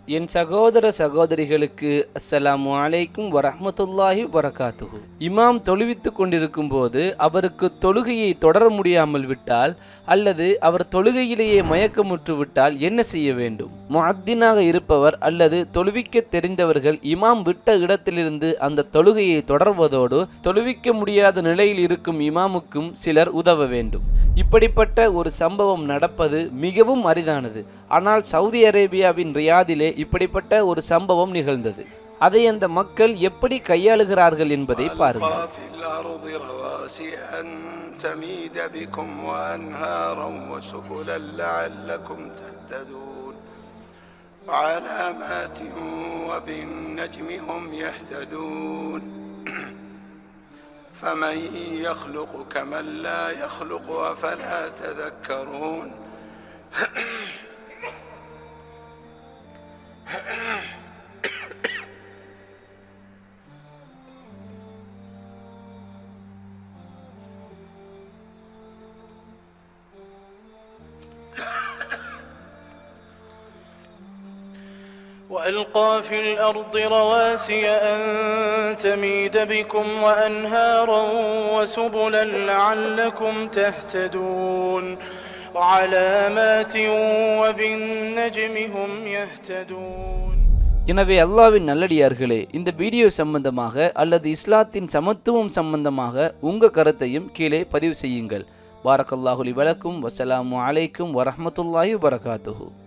என் சகோதர சகோதரிகளுக்கு அஸ்ஸலாமு அலைக்கும் வரஹ்மத்துல்லாஹி வரகாத்துஹு இமாம் தொழுவித்துக் கொண்டிருக்கும் போது அவருக்கு தொழுகையை தொடர முடியாமல் விட்டால் அல்லது அவர் தொழுகையிலேயே மயக்கமுற்று விட்டால் என்ன செய்ய வேண்டும் முஅத்தினாக இருப்பவர் அல்லது தொழுவிக்க தெரிந்தவர்கள் இமாம் விட்ட இடத்திலிருந்து அந்த தொழுகையை தொடர்வதோடு தொழுவிக்க முடியாத நிலையில் இருக்கும் இமாமுக்கும் சிலர் உதவ வேண்டும் இப்படிப்பட்ட ஒரு சம்பவம் நடப்பது மிகவும் அரிதானது ஆனால் சவுதி அரேபியாவின் ரியாதிலே இப்படிப்பட்ட ஒரு சம்பவம் நிகழ்ந்தது அதை அந்த மக்கள் எப்படி கையாளுகிறார்கள் என்பதை பாருங்கள் وألقى في الأرض رواسي أن تميد بكم وأنهارا وسبلا لعلكم تهتدون وعلامات وبالنجم هم يهتدون فمن يخلق كمن لا يخلق أفلا تذكرون وألقى في الأرض رواسي أن تميد بكم وأنهارا وسبلا لعلكم تهتدون وعلامات وبالنجم هم يهتدون எனவே அல்லாவின் நல்லடியார்களே இந்த வீடியோ சம்பந்தமாக அல்லது இஸ்லாத்தின் சமத்துவம் சம்பந்தமாக உங்க கருத்தையும் கீழே பதிவு செய்யுங்கள் பாரக்கல்லாஹுலி வலக்கும் வசலாமு அலைக்கும் வரஹ்மத்துல்லாஹி வரகாத்துஹு